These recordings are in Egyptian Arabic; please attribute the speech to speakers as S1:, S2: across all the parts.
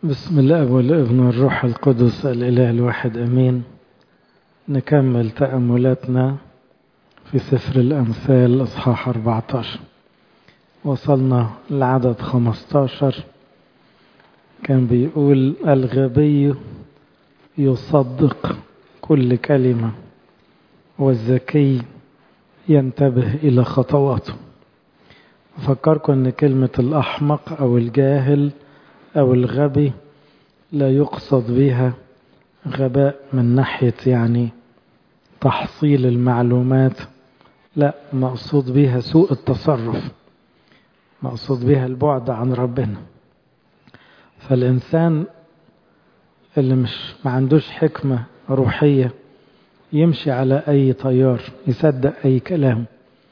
S1: بسم الله والابن والروح القدس الإله الواحد أمين نكمل تأملاتنا في سفر الأمثال أصحاح 14 وصلنا لعدد 15 كان بيقول الغبي يصدق كل كلمة والذكي ينتبه إلى خطواته أفكركم أن كلمة الأحمق أو الجاهل أو الغبي لا يقصد بها غباء من ناحية يعني تحصيل المعلومات لا مقصود بها سوء التصرف مقصود بها البعد عن ربنا فالإنسان اللي مش ما عندوش حكمة روحية يمشي على أي طيار يصدق أي كلام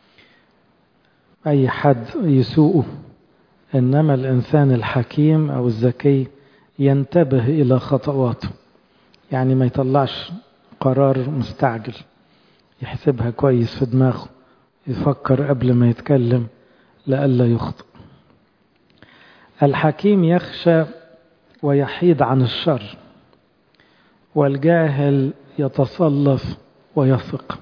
S1: أي حد يسوقه إنما الإنسان الحكيم أو الذكي ينتبه إلى خطواته يعني ما يطلعش قرار مستعجل يحسبها كويس في دماغه يفكر قبل ما يتكلم لئلا يخطئ الحكيم يخشى ويحيد عن الشر والجاهل يتصلف ويثق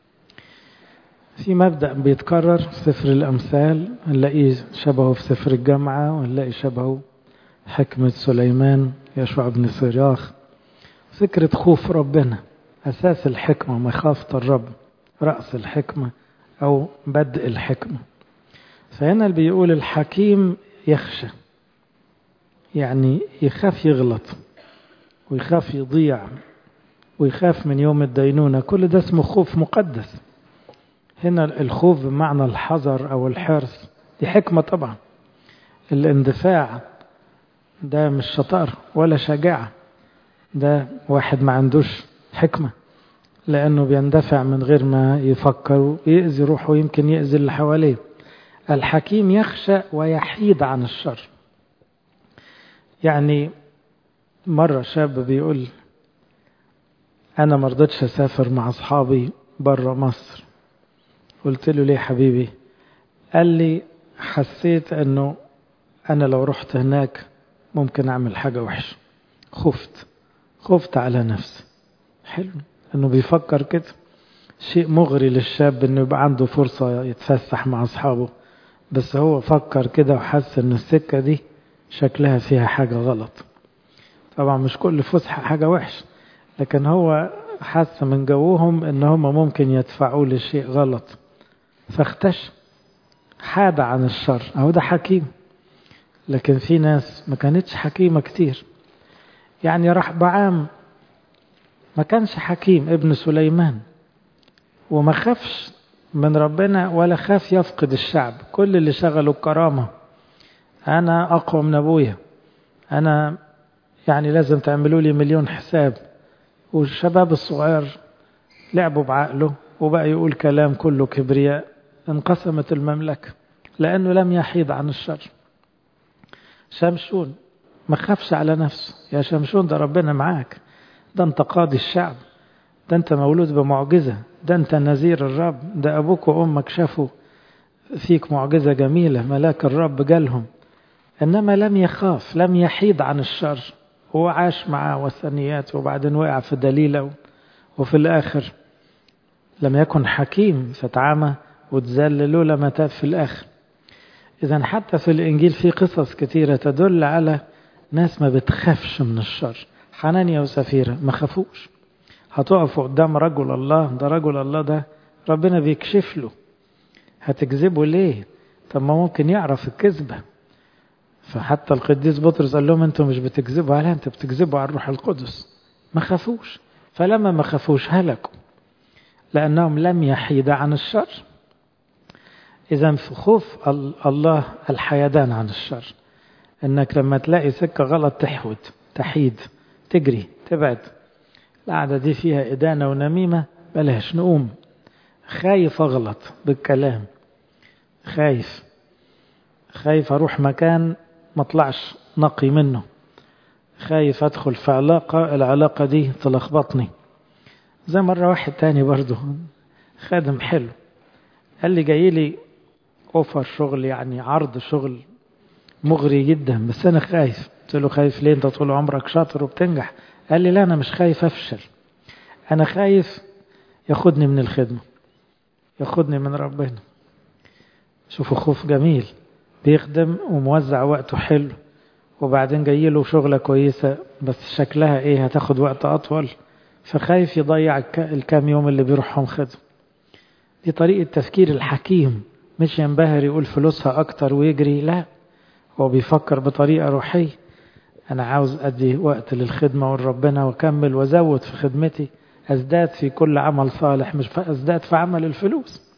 S1: في مبدأ بيتكرر في سفر الأمثال نلاقيه شبهه في سفر الجامعة ونلاقي شبهه حكمة سليمان يشوع بن سراخ فكرة خوف ربنا أساس الحكمة مخافة الرب رأس الحكمة أو بدء الحكمة فهنا اللي بيقول الحكيم يخشى يعني يخاف يغلط ويخاف يضيع ويخاف من يوم الدينونة كل ده اسمه خوف مقدس هنا الخوف بمعنى الحذر أو الحرص دي حكمة طبعا الاندفاع ده مش شطار ولا شجاعة ده واحد ما عندوش حكمة لأنه بيندفع من غير ما يفكر ويأذي روحه ويمكن يأذي اللي حواليه الحكيم يخشى ويحيد عن الشر يعني مرة شاب بيقول أنا مرضتش أسافر مع أصحابي برا مصر قلت له ليه حبيبي قال لي حسيت أنه أنا لو رحت هناك ممكن أعمل حاجة وحشة خفت خفت على نفسي حلو أنه بيفكر كده شيء مغري للشاب أنه يبقى عنده فرصة يتفسح مع أصحابه بس هو فكر كده وحس أن السكة دي شكلها فيها حاجة غلط طبعا مش كل فسحة حاجة وحش لكن هو حس من جوهم ان هم ممكن يدفعوا لشيء غلط فاختش حاد عن الشر اهو ده حكيم لكن في ناس ما كانتش حكيمة كتير يعني راح بعام ما كانش حكيم ابن سليمان وما خافش من ربنا ولا خاف يفقد الشعب كل اللي شغله الكرامة أنا أقوى من أبويا أنا يعني لازم تعملوا لي مليون حساب والشباب الصغير لعبوا بعقله وبقى يقول كلام كله كبرياء انقسمت المملكة لأنه لم يحيد عن الشر شمشون ما خافش على نفسه يا شمشون ده ربنا معاك ده انت قاضي الشعب ده انت مولود بمعجزة ده انت نذير الرب ده أبوك وأمك شافوا فيك معجزة جميلة ملاك الرب جالهم إنما لم يخاف لم يحيد عن الشر هو عاش مع وثنيات وبعدين وقع في دليلة وفي الآخر لم يكن حكيم فتعامى وتذللوا لما تاب في الآخر إذا حتى في الإنجيل في قصص كثيرة تدل على ناس ما بتخافش من الشر حنانيا وسفيرة ما خافوش هتقفوا قدام رجل الله ده رجل الله ده ربنا بيكشف له هتكذبوا ليه طب ما ممكن يعرف الكذبة فحتى القديس بطرس قال لهم انتم مش بتكذبوا عليها انتم بتكذبوا على الروح القدس ما خافوش فلما ما خافوش هلكوا لأنهم لم يحيد عن الشر إذا في خوف الله الحيدان عن الشر إنك لما تلاقي سكة غلط تحود تحيد تجري تبعد القعدة دي فيها إدانة ونميمة بلاش نقوم خايف أغلط بالكلام خايف خايف أروح مكان ما اطلعش نقي منه خايف أدخل في علاقة العلاقة دي تلخبطني زي مرة واحد تاني برضو خادم حلو قال لي جاي لي اوفر شغل يعني عرض شغل مغري جدا بس انا خايف قلت له خايف ليه انت طول عمرك شاطر وبتنجح قال لي لا انا مش خايف افشل انا خايف ياخدني من الخدمة ياخدني من ربنا شوفوا خوف جميل بيخدم وموزع وقته حلو وبعدين جاي له شغلة كويسة بس شكلها ايه هتاخد وقت اطول فخايف يضيع الكام يوم اللي بيروحهم خدم دي طريقة تفكير الحكيم مش ينبهر يقول فلوسها اكتر ويجري لا هو بيفكر بطريقة روحية انا عاوز ادي وقت للخدمة والربنا واكمل وازود في خدمتي ازداد في كل عمل صالح مش ازداد في عمل الفلوس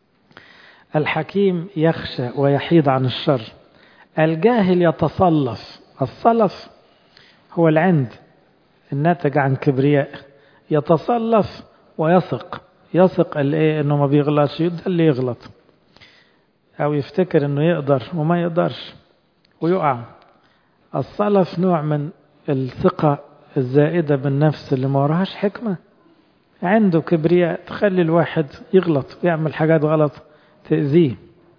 S1: الحكيم يخشى ويحيد عن الشر الجاهل يتصلف الصلف هو العند الناتج عن كبرياء يتصلف ويثق يثق الايه انه ما بيغلطش ده اللي يغلط او يفتكر انه يقدر وما يقدرش ويقع الصلف نوع من الثقة الزائدة بالنفس اللي ما وراهاش حكمة عنده كبرياء تخلي الواحد يغلط ويعمل حاجات غلط تأذيه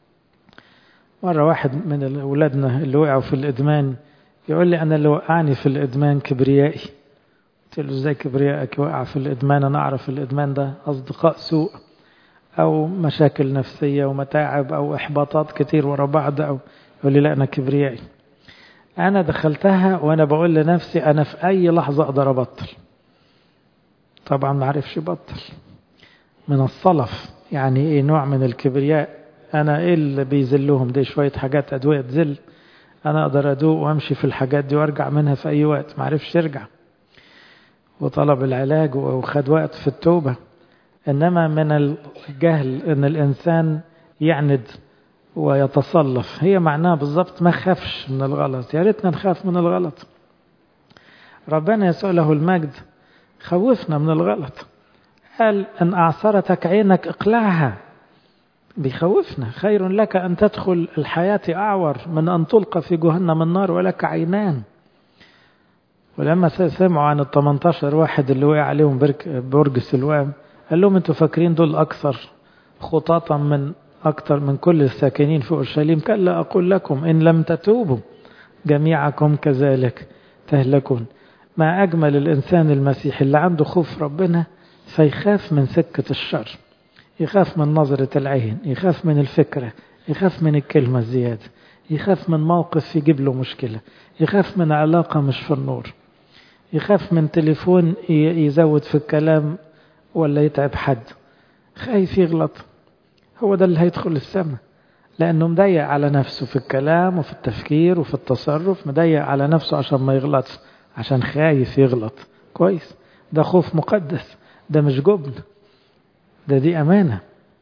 S1: مرة واحد من أولادنا اللي وقعوا في الإدمان يقول لي أنا اللي وقعني في الإدمان كبريائي قلت له إزاي كبريائك وقع في الإدمان أنا أعرف الإدمان ده أصدقاء سوء أو مشاكل نفسية ومتاعب أو إحباطات كتير ورا بعض أو يقول لي لا أنا كبريائي أنا دخلتها وأنا بقول لنفسي أنا في أي لحظة أقدر أبطل طبعا ما عرفش يبطل من الصلف يعني إيه نوع من الكبرياء أنا إيه اللي بيذلهم دي شوية حاجات أدوية تذل أنا أقدر أدوق وأمشي في الحاجات دي وأرجع منها في أي وقت ما عرفش يرجع وطلب العلاج وخد وقت في التوبة إنما من الجهل إن الإنسان يعند ويتصلف هي معناها بالضبط ما خافش من الغلط يا ريتنا نخاف من الغلط ربنا يسوع له المجد خوفنا من الغلط قال إن أعصرتك عينك اقلعها بيخوفنا خير لك أن تدخل الحياة أعور من أن تلقى في جهنم النار ولك عينان ولما سمعوا عن ال 18 واحد اللي وقع عليهم برج سلوام قال لهم انتوا فاكرين دول أكثر خطاطا من أكثر من كل الساكنين في أورشليم كلا أقول لكم إن لم تتوبوا جميعكم كذلك تهلكون ما أجمل الإنسان المسيحي اللي عنده خوف ربنا فيخاف من سكة الشر يخاف من نظرة العين يخاف من الفكرة يخاف من الكلمة الزيادة يخاف من موقف يجيب له مشكلة يخاف من علاقة مش في النور يخاف من تليفون يزود في الكلام ولا يتعب حد خايف يغلط هو ده اللي هيدخل السماء لأنه مضيق على نفسه في الكلام وفي التفكير وفي التصرف مضيق على نفسه عشان ما يغلطش عشان خايف يغلط كويس ده خوف مقدس ده مش جبن ده دي أمانة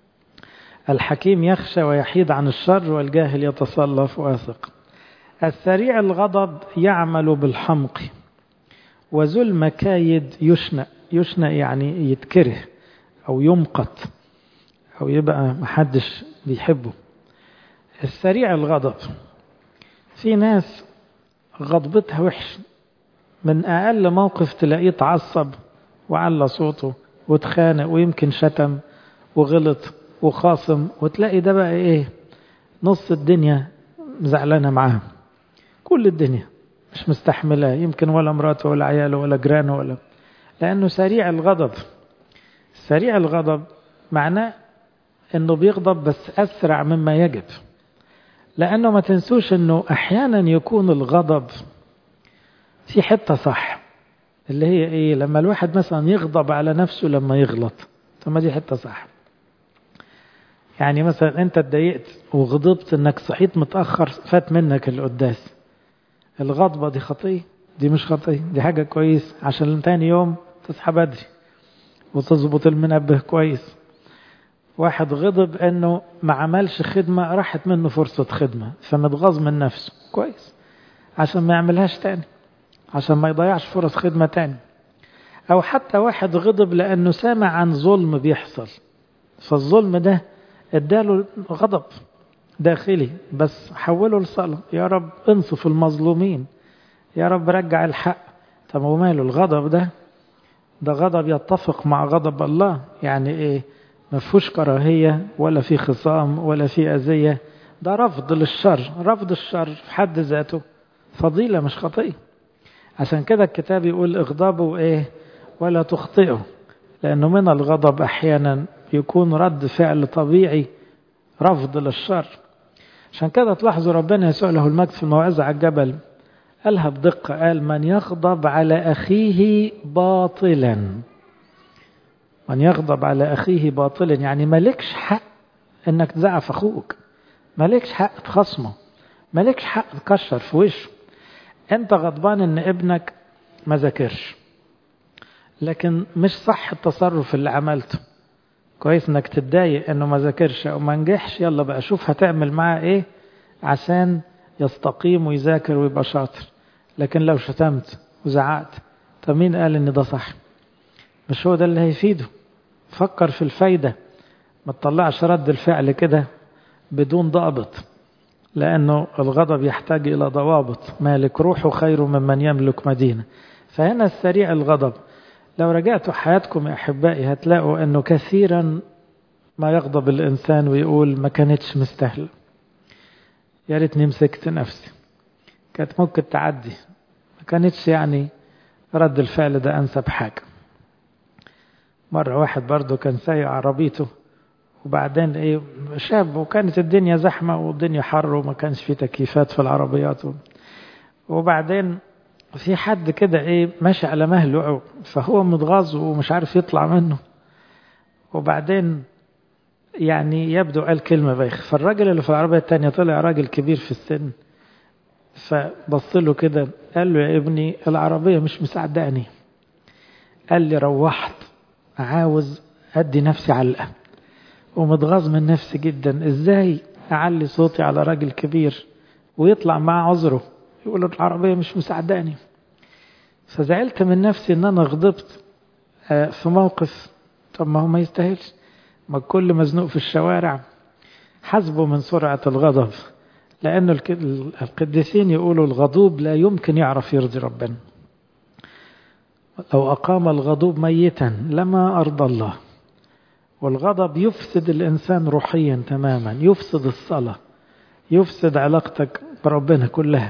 S1: الحكيم يخشى ويحيد عن الشر والجاهل يتصلف واثق السريع الغضب يعمل بالحمق وذو المكايد يشنأ يشنأ يعني يتكره أو يمقت أو يبقى محدش بيحبه السريع الغضب في ناس غضبتها وحش من أقل موقف تلاقيه تعصب وعلى صوته واتخانق ويمكن شتم وغلط وخاصم وتلاقي ده بقى ايه نص الدنيا زعلانه معاه كل الدنيا مش مستحملاه يمكن ولا مراته ولا عياله ولا جيرانه ولا لانه سريع الغضب سريع الغضب معناه انه بيغضب بس اسرع مما يجب لانه ما تنسوش انه احيانا يكون الغضب في حته صح اللي هي ايه لما الواحد مثلا يغضب على نفسه لما يغلط طب ما دي حته صح يعني مثلا انت اتضايقت وغضبت انك صحيت متاخر فات منك القداس الغضبه دي خطيه دي مش خطيه دي حاجه كويس عشان تاني يوم تصحى بدري وتظبط المنبه كويس واحد غضب انه ما عملش خدمه راحت منه فرصه خدمه فمتغاظ من نفسه كويس عشان ما يعملهاش تاني عشان ما يضيعش فرص خدمة تاني أو حتى واحد غضب لأنه سامع عن ظلم بيحصل فالظلم ده اداله غضب داخلي بس حوله لصلاة يا رب انصف المظلومين يا رب رجع الحق طب وماله الغضب ده ده غضب يتفق مع غضب الله يعني ايه ما فيهوش كراهية ولا في خصام ولا في أذية ده رفض للشر رفض الشر في حد ذاته فضيلة مش خطية عشان كده الكتاب يقول اغضبوا ايه ولا تخطئوا لأنه من الغضب أحيانا يكون رد فعل طبيعي رفض للشر عشان كده تلاحظوا ربنا يسوع له المجد في الموعظة على الجبل قالها بدقة قال من يغضب على أخيه باطلا من يغضب على أخيه باطلا يعني مالكش حق إنك تزعف أخوك مالكش حق تخصمه مالكش حق تكشر في وشه أنت غضبان إن ابنك ما ذاكرش لكن مش صح التصرف اللي عملته كويس انك تتضايق انه ما ذاكرش او ما نجحش يلا بقى شوف هتعمل معاه ايه عشان يستقيم ويذاكر ويبقى شاطر لكن لو شتمت وزعقت طب مين قال ان ده صح مش هو ده اللي هيفيده فكر في الفايدة ما تطلعش رد الفعل كده بدون ضابط لأنه الغضب يحتاج إلى ضوابط مالك روحه خير ممن يملك مدينة فهنا السريع الغضب لو رجعتوا حياتكم يا أحبائي هتلاقوا أنه كثيرا ما يغضب الإنسان ويقول ما كانتش مستاهلة يا ريتني مسكت نفسي كانت ممكن تعدي ما كانتش يعني رد الفعل ده أنسب حاجة مرة واحد برضه كان سايق عربيته وبعدين ايه شاب وكانت الدنيا زحمة والدنيا حر وما كانش في تكييفات في العربيات وبعدين في حد كده ايه ماشي على مهله فهو متغاظ ومش عارف يطلع منه وبعدين يعني يبدو قال كلمة بايخ فالراجل اللي في العربية التانية طلع راجل كبير في السن فبص له كده قال له يا ابني العربية مش مساعداني قال لي روحت عاوز أدي نفسي علقة ومتغاظ من نفسي جدا ازاي أعلي صوتي على راجل كبير ويطلع معاه عذره يقول له العربية مش مساعداني فزعلت من نفسي ان انا غضبت في موقف طب ما هو ما يستاهلش ما الكل مزنوق في الشوارع حسبه من سرعة الغضب لأن القديسين يقولوا الغضوب لا يمكن يعرف يرضي ربنا لو أقام الغضوب ميتا لما أرضى الله والغضب يفسد الإنسان روحيا تماما يفسد الصلاة يفسد علاقتك بربنا كلها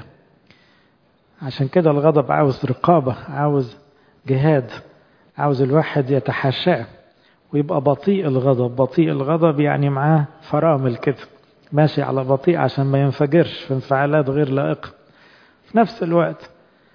S1: عشان كده الغضب عاوز رقابة عاوز جهاد عاوز الواحد يتحاشاه ويبقى بطيء الغضب بطيء الغضب يعني معاه فرامل كده ماشي على بطيء عشان ما ينفجرش في انفعالات غير لائقة في نفس الوقت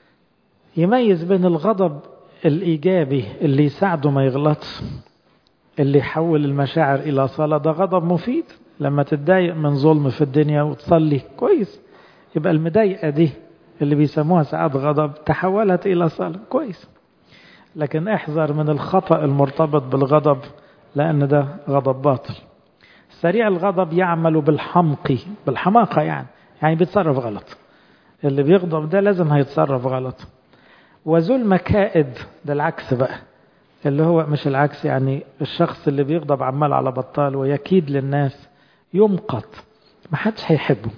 S1: يميز بين الغضب الإيجابي اللي يساعده ما يغلطش اللي يحول المشاعر إلى صلاة ده غضب مفيد لما تتضايق من ظلم في الدنيا وتصلي كويس يبقى المضايقة دي اللي بيسموها ساعات غضب تحولت إلى صلاة كويس لكن احذر من الخطأ المرتبط بالغضب لأن ده غضب باطل سريع الغضب يعمل بالحمق بالحماقة يعني يعني بيتصرف غلط اللي بيغضب ده لازم هيتصرف غلط وذو المكائد ده العكس بقى اللي هو مش العكس يعني الشخص اللي بيغضب عمال على بطال ويكيد للناس يمقت ما حدش هيحبه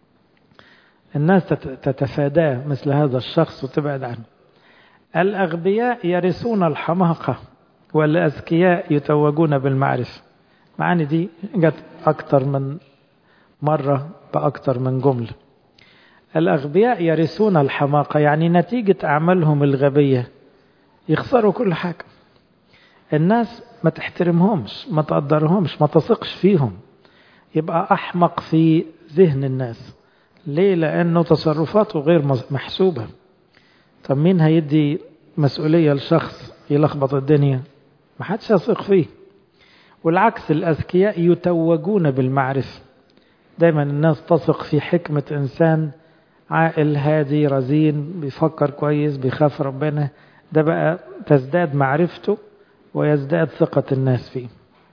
S1: الناس تتفاداه مثل هذا الشخص وتبعد عنه الأغبياء يرثون الحماقة والأذكياء يتوجون بالمعرفة معاني دي جت أكتر من مرة بأكتر من جملة الأغبياء يرثون الحماقة يعني نتيجة أعمالهم الغبية يخسروا كل حاجة الناس ما تحترمهمش ما تقدرهمش ما تثقش فيهم يبقى أحمق في ذهن الناس ليه لأنه تصرفاته غير محسوبة طب مين هيدي مسؤولية لشخص يلخبط الدنيا ما حدش يثق فيه والعكس الأذكياء يتوجون بالمعرفة دايما الناس تثق في حكمة إنسان عاقل هادي رزين بيفكر كويس بيخاف ربنا ده بقى تزداد معرفته ويزداد ثقة الناس فيه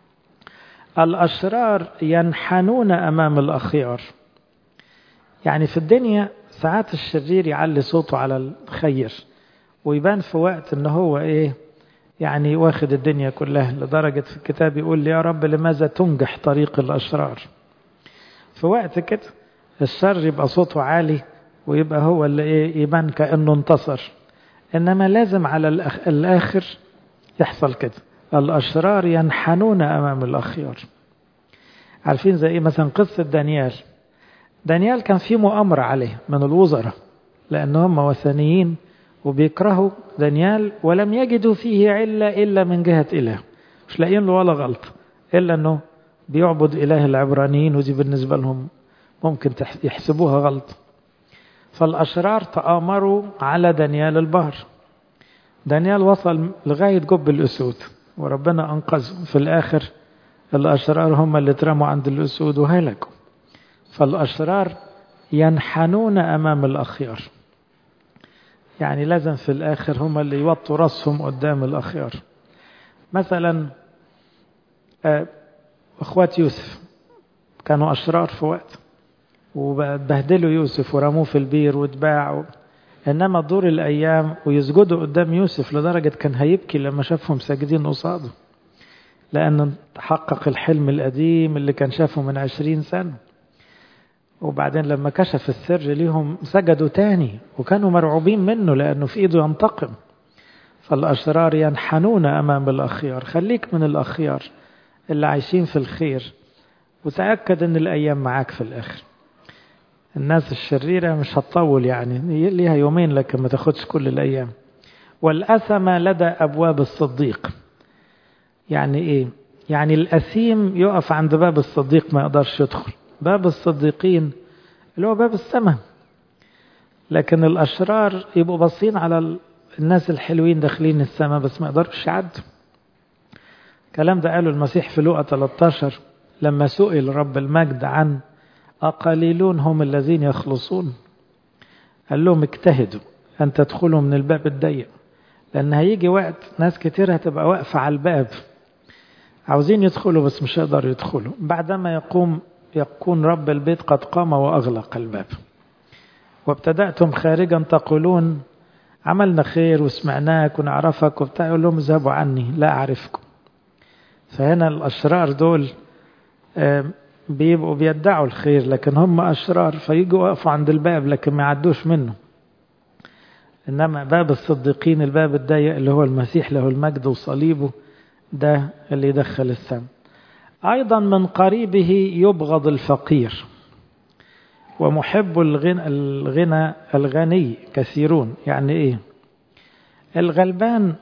S1: الأشرار ينحنون أمام الأخيار يعني في الدنيا ساعات الشرير يعلي صوته على الخير ويبان في وقت ان هو ايه يعني واخد الدنيا كلها لدرجة في الكتاب يقول لي يا رب لماذا تنجح طريق الأشرار في وقت كده الشر يبقى صوته عالي ويبقى هو اللي ايه يبان كأنه انتصر إنما لازم على الآخر يحصل كده الأشرار ينحنون أمام الأخيار عارفين زي إيه مثلا قصة دانيال دانيال كان في مؤامرة عليه من الوزراء لأن هم وثنيين وبيكرهوا دانيال ولم يجدوا فيه علة إلا من جهة إله مش لاقيين له ولا غلط إلا أنه بيعبد إله العبرانيين ودي بالنسبة لهم ممكن يحسبوها غلط فالأشرار تآمروا على دانيال البهر دانيال وصل لغاية جب الأسود وربنا أنقذه في الآخر الأشرار هم اللي اترموا عند الأسود وهلكوا فالأشرار ينحنون أمام الأخيار يعني لازم في الآخر هم اللي يوطوا رأسهم قدام الأخيار مثلا أخوات يوسف كانوا أشرار في وقت وبهدلوا يوسف ورموه في البير واتباعوا إنما دور الأيام ويسجدوا قدام يوسف لدرجة كان هيبكي لما شافهم ساجدين قصاده لأنه تحقق الحلم القديم اللي كان شافه من عشرين سنة وبعدين لما كشف السر ليهم سجدوا تاني وكانوا مرعوبين منه لأنه في إيده ينتقم فالأشرار ينحنون أمام الأخيار خليك من الأخيار اللي عايشين في الخير وتأكد أن الأيام معاك في الآخر الناس الشريرة مش هتطول يعني ليها يومين لكن ما تاخدش كل الأيام والأثم لدى أبواب الصديق يعني إيه يعني الأثيم يقف عند باب الصديق ما يقدرش يدخل باب الصديقين اللي هو باب السماء لكن الأشرار يبقوا باصين على الناس الحلوين داخلين السماء بس ما يقدرش يعدوا الكلام ده قاله المسيح في لوقا 13 لما سئل رب المجد عن أقليلون هم الذين يخلصون قال لهم اجتهدوا أن تدخلوا من الباب الضيق لأن هيجي وقت ناس كتير هتبقى واقفة على الباب عاوزين يدخلوا بس مش هيقدروا يدخلوا بعدما يقوم يكون رب البيت قد قام وأغلق الباب وابتدأتم خارجا تقولون عملنا خير وسمعناك ونعرفك وبتاع يقول لهم اذهبوا عني لا أعرفكم فهنا الأشرار دول بيبقوا بيدعوا الخير لكن هم أشرار فيجوا يقفوا عند الباب لكن ما يعدوش منه إنما باب الصديقين الباب الضيق اللي هو المسيح له المجد وصليبه ده اللي يدخل السم أيضا من قريبه يبغض الفقير ومحب الغنى, الغنى الغني كثيرون يعني إيه الغلبان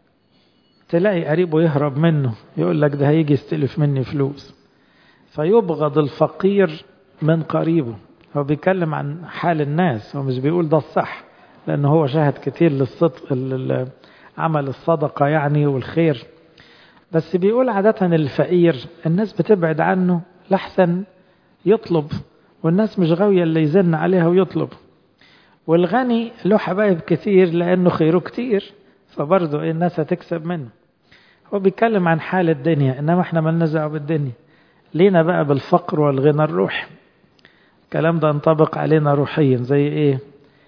S1: تلاقي قريبه يهرب منه يقول لك ده هيجي يستلف مني فلوس فيبغض الفقير من قريبه هو بيتكلم عن حال الناس هو مش بيقول ده الصح لأنه هو شاهد كتير للصدق عمل الصدقة يعني والخير بس بيقول عادة الفقير الناس بتبعد عنه لحسن يطلب والناس مش غاوية اللي يزن عليها ويطلب والغني له حبايب كتير لأنه خيره كتير فبرضه الناس هتكسب منه هو بيتكلم عن حال الدنيا إنما احنا مالناش دعوه بالدنيا لينا بقى بالفقر والغنى الروحي الكلام ده ينطبق علينا روحيا زي ايه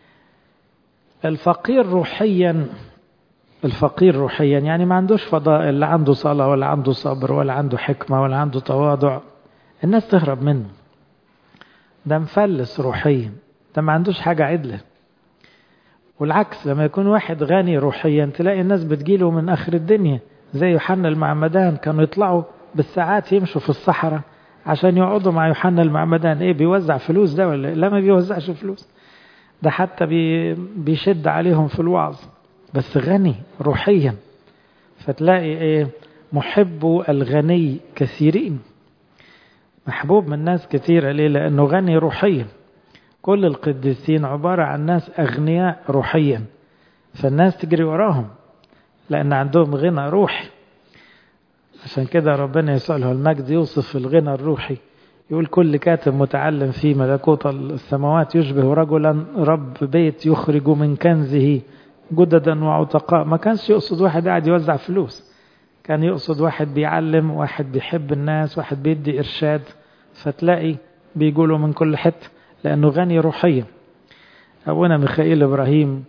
S1: الفقير روحيا الفقير روحيا يعني ما عندوش فضائل لا عنده صلاة ولا عنده صبر ولا عنده حكمة ولا عنده تواضع الناس تهرب منه ده مفلس روحيا ده ما عندوش حاجة عدلة والعكس لما يكون واحد غني روحيا تلاقي الناس بتجيله من آخر الدنيا زي يوحنا المعمدان كانوا يطلعوا بالساعات يمشوا في الصحراء عشان يقعدوا مع يوحنا المعمدان ايه بيوزع فلوس ده ولا لا ما بيوزعش فلوس ده حتى بي بيشد عليهم في الوعظ بس غني روحيا فتلاقي ايه محب الغني كثيرين محبوب من ناس كثيرة ليه لأنه غني روحيا كل القديسين عبارة عن ناس أغنياء روحيا فالناس تجري وراهم لأن عندهم غنى روحي عشان كده ربنا يسوع له المجد يوصف الغنى الروحي يقول كل كاتب متعلم في ملكوت السماوات يشبه رجلا رب بيت يخرج من كنزه جددا وعتقاء ما كانش يقصد واحد قاعد يوزع فلوس كان يقصد واحد بيعلم واحد بيحب الناس واحد بيدي إرشاد فتلاقي بيقولوا من كل حتة لأنه غني روحيا أبونا ميخائيل إبراهيم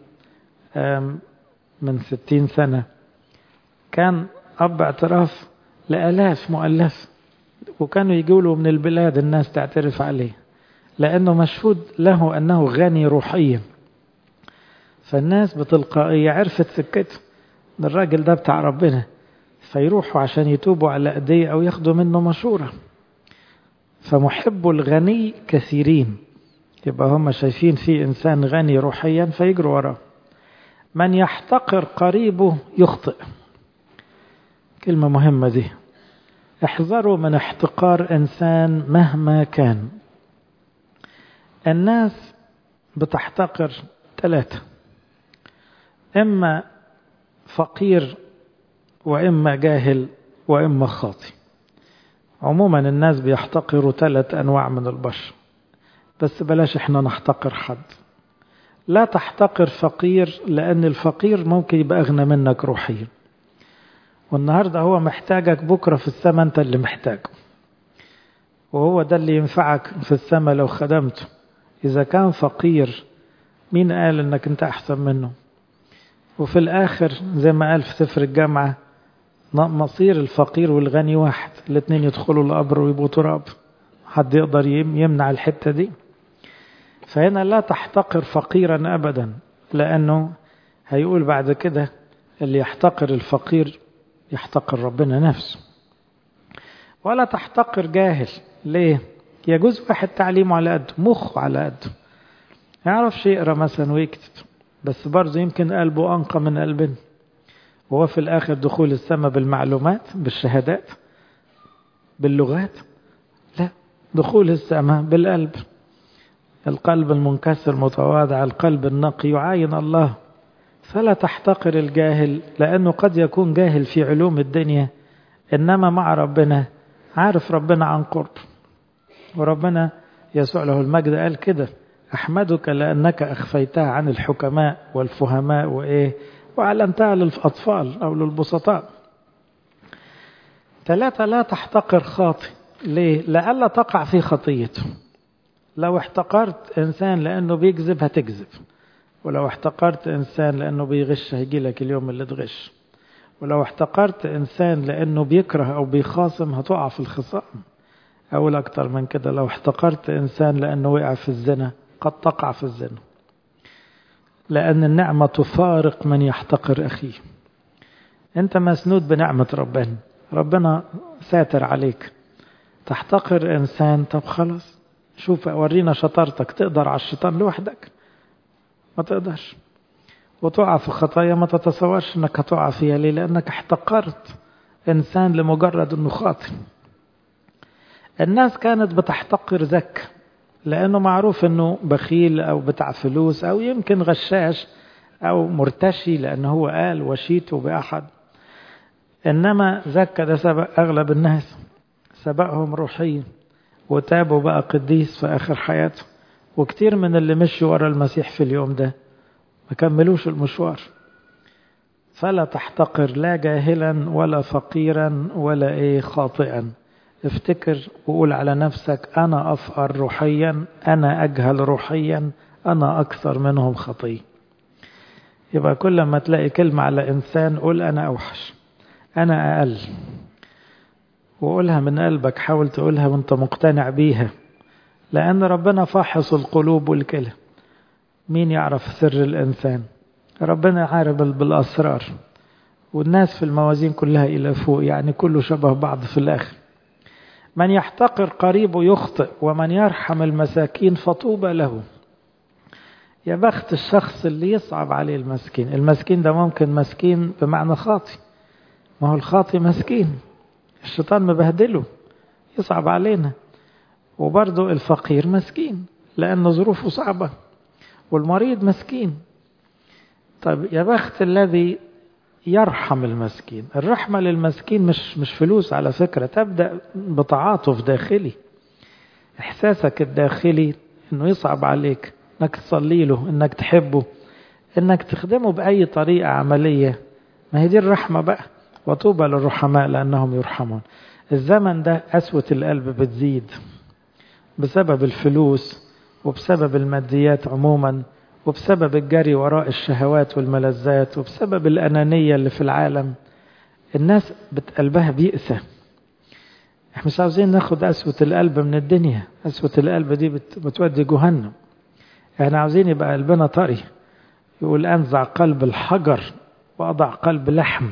S1: من ستين سنة كان أب اعتراف لآلاف مؤلف وكانوا يقولوا من البلاد الناس تعترف عليه لأنه مشهود له أنه غني روحيا فالناس بتلقائية عرفت سكته الراجل ده بتاع ربنا فيروحوا عشان يتوبوا على أيديه أو ياخدوا منه مشورة فمحب الغني كثيرين يبقى هم شايفين في إنسان غني روحيا فيجروا وراه من يحتقر قريبه يخطئ كلمة مهمة دي احذروا من احتقار إنسان مهما كان الناس بتحتقر ثلاثة إما فقير وإما جاهل وإما خاطي عموما الناس بيحتقروا ثلاث أنواع من البشر بس بلاش احنا نحتقر حد لا تحتقر فقير لأن الفقير ممكن يبقى أغنى منك روحيا والنهاردة هو محتاجك بكرة في السماء أنت اللي محتاجه وهو ده اللي ينفعك في السماء لو خدمته إذا كان فقير مين قال إنك أنت أحسن منه وفي الآخر زي ما قال في سفر الجامعة مصير الفقير والغني واحد الاثنين يدخلوا القبر ويبقوا تراب حد يقدر يمنع الحتة دي فهنا لا تحتقر فقيرا أبدا لأنه هيقول بعد كده اللي يحتقر الفقير يحتقر ربنا نفسه ولا تحتقر جاهل ليه يجوز واحد تعليمه على قده مخه على قده يعرفش يقرا مثلا ويكتب بس برضه يمكن قلبه أنقى من قلبنا وهو في الآخر دخول السماء بالمعلومات بالشهادات باللغات لا دخول السماء بالقلب القلب المنكسر متواضع القلب النقي يعاين الله فلا تحتقر الجاهل لأنه قد يكون جاهل في علوم الدنيا إنما مع ربنا عارف ربنا عن قرب وربنا يسوع له المجد قال كده أحمدك لأنك أخفيتها عن الحكماء والفهماء وإيه وأعلنتها للأطفال أو للبسطاء ثلاثة لا تحتقر خاطئ ليه؟ لألا تقع في خطيته لو احتقرت إنسان لأنه بيكذب هتكذب ولو احتقرت إنسان لأنه بيغش هيجي لك اليوم اللي تغش ولو احتقرت إنسان لأنه بيكره أو بيخاصم هتقع في الخصام أقول أكتر من كده لو احتقرت إنسان لأنه وقع في الزنا قد تقع في الزنا لأن النعمة تفارق من يحتقر أخيه أنت مسنود بنعمة ربنا ربنا ساتر عليك تحتقر إنسان طب خلاص شوف ورينا شطارتك تقدر على الشيطان لوحدك ما تقدرش وتقع في خطايا ما تتصورش انك هتقع فيها ليه لانك احتقرت انسان لمجرد انه خاطئ الناس كانت بتحتقر زك لانه معروف انه بخيل او بتاع فلوس او يمكن غشاش او مرتشي لانه هو قال وشيت باحد انما زكى ده سبق اغلب الناس سبقهم روحيا وتابوا بقى قديس في اخر حياته وكتير من اللي مشوا ورا المسيح في اليوم ده ما كملوش المشوار فلا تحتقر لا جاهلا ولا فقيرا ولا ايه خاطئا افتكر وقول على نفسك انا افقر روحيا انا اجهل روحيا انا اكثر منهم خطيه يبقى كل ما تلاقي كلمة على إنسان قول أنا أوحش أنا أقل وقولها من قلبك حاول تقولها وانت مقتنع بيها لأن ربنا فاحص القلوب والكلى مين يعرف سر الإنسان ربنا عارف بالأسرار والناس في الموازين كلها إلى فوق يعني كله شبه بعض في الآخر من يحتقر قريبه يخطئ ومن يرحم المساكين فطوبى له يا بخت الشخص اللي يصعب عليه المسكين المسكين ده ممكن مسكين بمعنى خاطي ما هو الخاطي مسكين الشيطان مبهدله يصعب علينا وبرضه الفقير مسكين لأن ظروفه صعبة والمريض مسكين طيب يا بخت الذي يرحم المسكين الرحمة للمسكين مش مش فلوس على فكرة تبدأ بتعاطف داخلي إحساسك الداخلي إنه يصعب عليك إنك تصلي له إنك تحبه إنك تخدمه بأي طريقة عملية ما هي دي الرحمة بقى وطوبى للرحماء لأنهم يرحمون الزمن ده قسوة القلب بتزيد بسبب الفلوس وبسبب الماديات عموما وبسبب الجري وراء الشهوات والملذات وبسبب الأنانية اللي في العالم الناس قلبها بيئسى احنا مش عاوزين ناخد قسوة القلب من الدنيا قسوة القلب دي بتودي جهنم احنا عاوزين يبقى قلبنا طري يقول أنزع قلب الحجر وأضع قلب لحم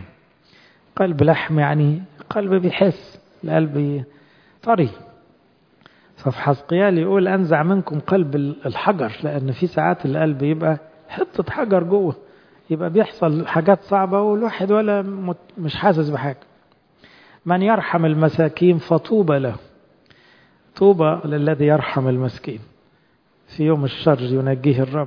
S1: قلب لحم يعني قلب بيحس القلب طري ففي حسقيال يقول أنزع منكم قلب الحجر لأن في ساعات القلب يبقى حتة حجر جوه يبقى بيحصل حاجات صعبة والواحد ولا مش حاسس بحاجة من يرحم المساكين فطوبى له طوبى للذي يرحم المسكين في يوم الشر ينجيه الرب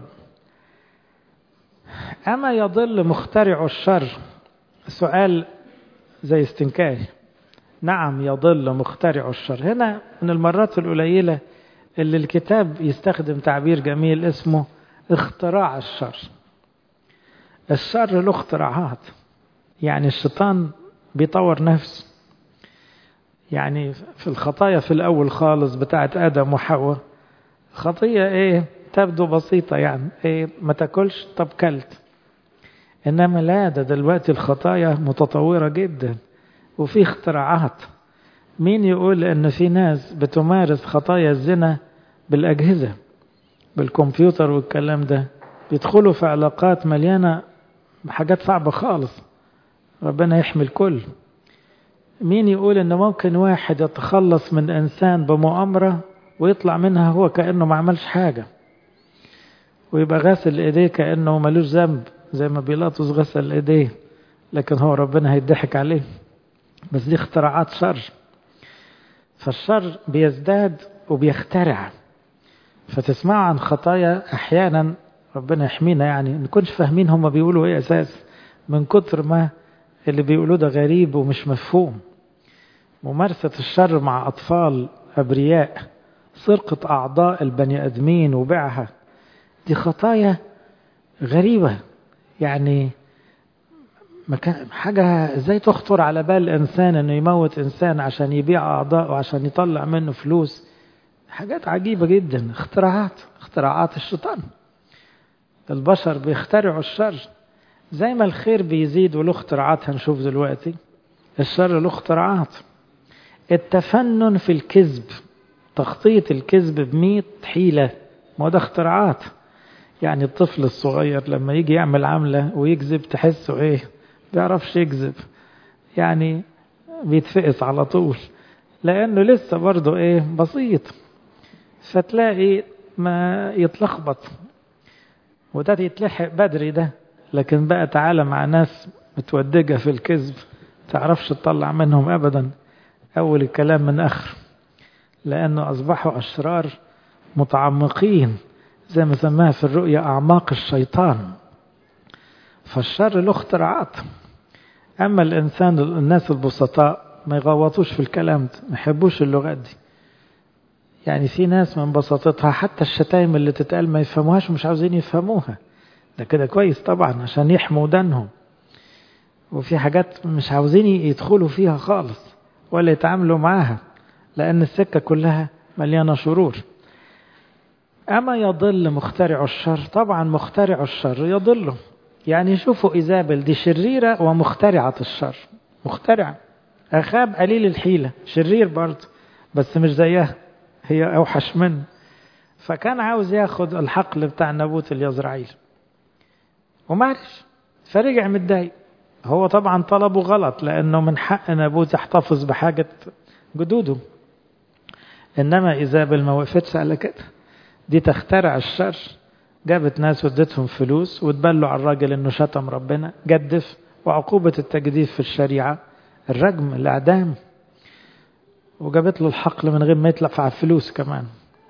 S1: أما يضل مخترع الشر سؤال زي استنكاري نعم يضل مخترع الشر هنا من المرات القليلة اللي الكتاب يستخدم تعبير جميل اسمه اختراع الشر الشر له اختراعات يعني الشيطان بيطور نفسه يعني في الخطايا في الأول خالص بتاعت آدم وحواء خطية إيه تبدو بسيطة يعني إيه ما تاكلش طب كلت إنما لا ده دلوقتي الخطايا متطورة جدا وفي اختراعات مين يقول إن في ناس بتمارس خطايا الزنا بالأجهزة بالكمبيوتر والكلام ده بيدخلوا في علاقات مليانة حاجات صعبة خالص ربنا يحمي الكل مين يقول ان ممكن واحد يتخلص من انسان بمؤامرة ويطلع منها هو كأنه ما عملش حاجة ويبقى غاسل ايديه كأنه ملوش ذنب زي ما بيلاطس غسل ايديه لكن هو ربنا هيضحك عليه بس دي اختراعات شر فالشر بيزداد وبيخترع فتسمع عن خطايا احيانا ربنا يحمينا يعني ما نكونش فاهمين هم بيقولوا ايه اساس من كتر ما اللي بيقولوه ده غريب ومش مفهوم ممارسة الشر مع أطفال أبرياء سرقة أعضاء البني أدمين وبيعها دي خطايا غريبة يعني حاجة ازاي تخطر على بال الإنسان إنه يموت إنسان عشان يبيع أعضاءه عشان يطلع منه فلوس حاجات عجيبة جدا اختراعات اختراعات الشيطان البشر بيخترعوا الشر زي ما الخير بيزيد وله اختراعات هنشوف دلوقتي الشر له اختراعات التفنن في الكذب تخطيط الكذب بمية حيلة ما ده اختراعات يعني الطفل الصغير لما يجي يعمل عملة ويكذب تحسه ايه بيعرفش يكذب يعني بيتفقس على طول لانه لسه برضه ايه بسيط فتلاقي ما يتلخبط وده يتلحق بدري ده لكن بقى تعالى مع ناس متودجة في الكذب تعرفش تطلع منهم أبدا أول الكلام من آخر لأنه أصبحوا أشرار متعمقين زي ما سماها في الرؤيا أعماق الشيطان فالشر له اختراعات أما الإنسان الناس البسطاء ما يغوطوش في الكلام ده ما يحبوش اللغات دي يعني في ناس من بساطتها حتى الشتايم اللي تتقال ما يفهموهاش ومش عاوزين يفهموها ده كده كويس طبعا عشان يحموا ودانهم وفي حاجات مش عاوزين يدخلوا فيها خالص ولا يتعاملوا معاها لأن السكة كلها مليانة شرور أما يضل مخترع الشر طبعا مخترع الشر يضله يعني شوفوا إيزابل دي شريرة ومخترعة الشر مخترعة أخاب قليل الحيلة شرير برضه بس مش زيها هي أوحش منه فكان عاوز ياخد الحقل بتاع نابوت اليزرعيل ومعلش فرجع متضايق هو طبعا طلبه غلط لأنه من حق نابوت يحتفظ بحاجة جدوده إنما إيزابل ما وقفتش على كده دي تخترع الشر جابت ناس ودتهم فلوس وتبلوا على الراجل انه شتم ربنا جدف وعقوبة التجديف في الشريعة الرجم الإعدام وجابت له الحقل من غير ما يتلف على الفلوس كمان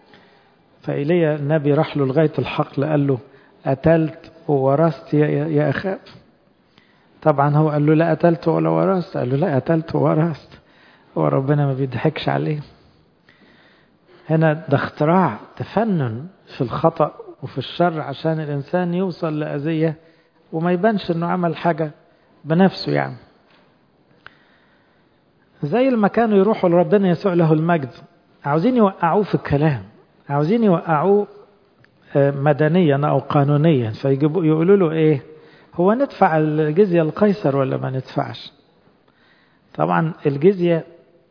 S1: فإيليا النبي راح له لغاية الحقل قال له قتلت وورثت يا, يا أخاب طبعا هو قال له لا قتلت ولا ورثت قال له لا قتلت وورثت هو ربنا ما بيضحكش عليه هنا ده اختراع تفنن في الخطأ وفي الشر عشان الإنسان يوصل لأذية وما يبانش إنه عمل حاجة بنفسه يعني زي ما كانوا يروحوا لربنا يسوع له المجد عاوزين يوقعوه في الكلام عاوزين يوقعوه مدنيا أو قانونيا فيجيبوا يقولوا له إيه هو ندفع الجزية القيصر ولا ما ندفعش طبعا الجزية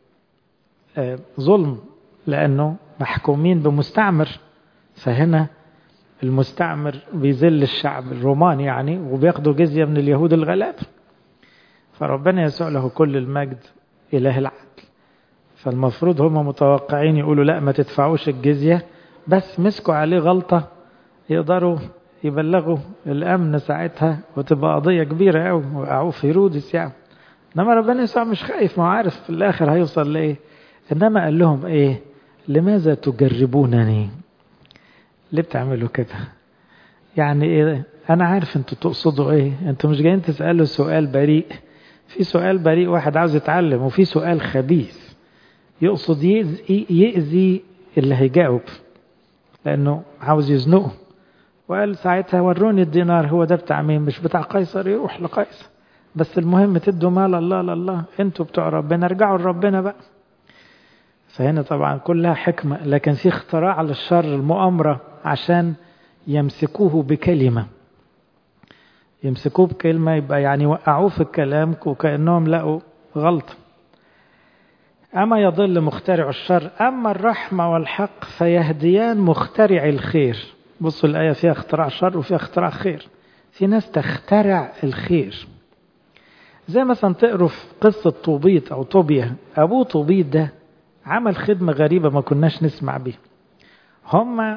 S1: ظلم لأنه محكومين بمستعمر فهنا المستعمر بيذل الشعب الروماني يعني وبياخدوا جزية من اليهود الغلاب فربنا يسوع له كل المجد إله العدل فالمفروض هم متوقعين يقولوا لا ما تدفعوش الجزية بس مسكوا عليه غلطة يقدروا يبلغوا الأمن ساعتها وتبقى قضية كبيرة أوي وقعوا في هيرودس يعني إنما ربنا يسوع مش خايف ما عارف في الآخر هيوصل لإيه إنما قال لهم إيه لماذا تجربونني ليه بتعملوا كده يعني إيه أنا عارف أنتوا تقصدوا إيه أنتوا مش جايين تسألوا سؤال بريء في سؤال بريء واحد عاوز يتعلم وفي سؤال خبيث يقصد يأذي, يأذي اللي هيجاوب لأنه عاوز يزنقه وقال ساعتها وروني الدينار هو ده بتاع مين مش بتاع قيصر يروح لقيصر بس المهم تدوا مال الله لله انتوا بتوع ربنا ارجعوا لربنا بقى فهنا طبعا كلها حكمة لكن في اختراع للشر المؤامرة عشان يمسكوه بكلمة يمسكوه بكلمة يبقى يعني وقعوه في الكلام وكأنهم لقوا غلطة أما يضل مخترع الشر أما الرحمة والحق فيهديان مخترع الخير بصوا الآية فيها اختراع شر وفيها اختراع خير في ناس تخترع الخير زي مثلا تقروا في قصة طوبيت أو طوبيا أبوه طوبيت ده عمل خدمة غريبة ما كناش نسمع بيها هم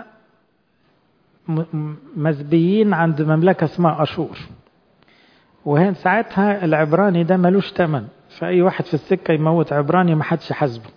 S1: مزبيين عند مملكة اسمها أشور وهي ساعتها العبراني ده ملوش تمن فأي واحد في السكة يموت عبراني ما حدش حاسبه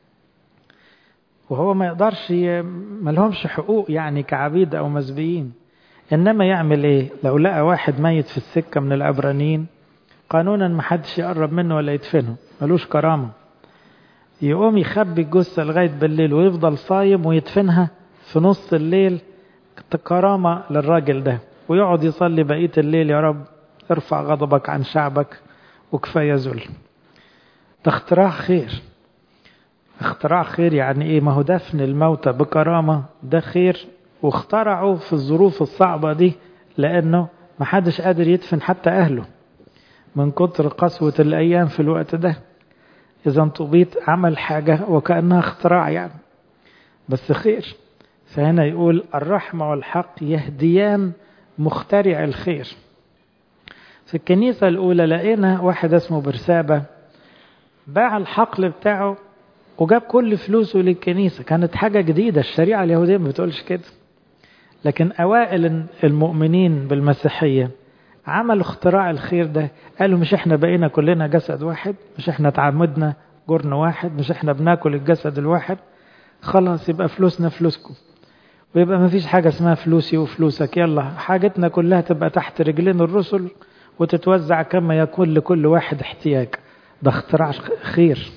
S1: وهو ما يقدرش ي... ما لهمش حقوق يعني كعبيد أو مزبيين إنما يعمل إيه لو لقى واحد ميت في السكة من العبرانيين قانونا ما حدش يقرب منه ولا يدفنه ملوش كرامة يقوم يخبي الجثة لغاية بالليل ويفضل صايم ويدفنها في نص الليل كرامة للراجل ده ويقعد يصلي بقية الليل يا رب ارفع غضبك عن شعبك وكفاية ذل ده اختراع خير اختراع خير يعني ايه ما هو دفن الموتى بكرامة ده خير واخترعوا في الظروف الصعبة دي لانه ما حدش قادر يدفن حتى اهله من كتر قسوة الايام في الوقت ده اذا طوبيت عمل حاجة وكأنها اختراع يعني بس خير فهنا يقول الرحمة والحق يهديان مخترع الخير في الكنيسة الأولى لقينا واحد اسمه برسابة باع الحقل بتاعه وجاب كل فلوسه للكنيسة كانت حاجة جديدة الشريعة اليهودية ما بتقولش كده لكن أوائل المؤمنين بالمسيحية عملوا اختراع الخير ده قالوا مش احنا بقينا كلنا جسد واحد مش احنا تعمدنا جرن واحد مش احنا بناكل الجسد الواحد خلاص يبقى فلوسنا فلوسكم ويبقى ما فيش حاجة اسمها فلوسي وفلوسك يلا حاجتنا كلها تبقى تحت رجلين الرسل وتتوزع كما يكون لكل واحد احتياج ده اختراع خير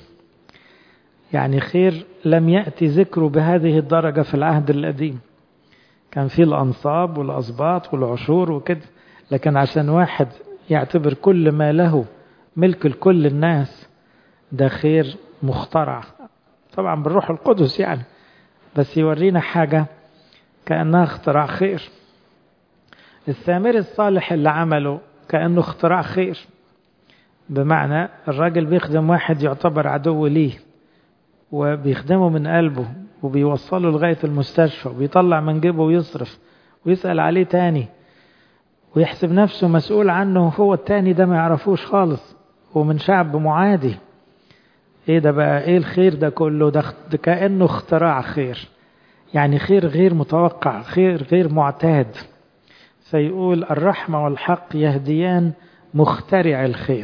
S1: يعني خير لم يأتي ذكره بهذه الدرجة في العهد القديم كان في الأنصاب والأسباط والعشور وكده لكن عشان واحد يعتبر كل ما له ملك لكل الناس ده خير مخترع طبعا بالروح القدس يعني بس يورينا حاجة كأنها اختراع خير السامري الصالح اللي عمله كأنه اختراع خير بمعنى الراجل بيخدم واحد يعتبر عدو ليه وبيخدمه من قلبه وبيوصله لغاية المستشفى وبيطلع من جيبه ويصرف ويسأل عليه تاني ويحسب نفسه مسؤول عنه هو التاني ده ما يعرفوش خالص ومن شعب معادي ايه ده بقى ايه الخير ده كله ده, ده كأنه اختراع خير يعني خير غير متوقع خير غير معتاد فيقول الرحمة والحق يهديان مخترع الخير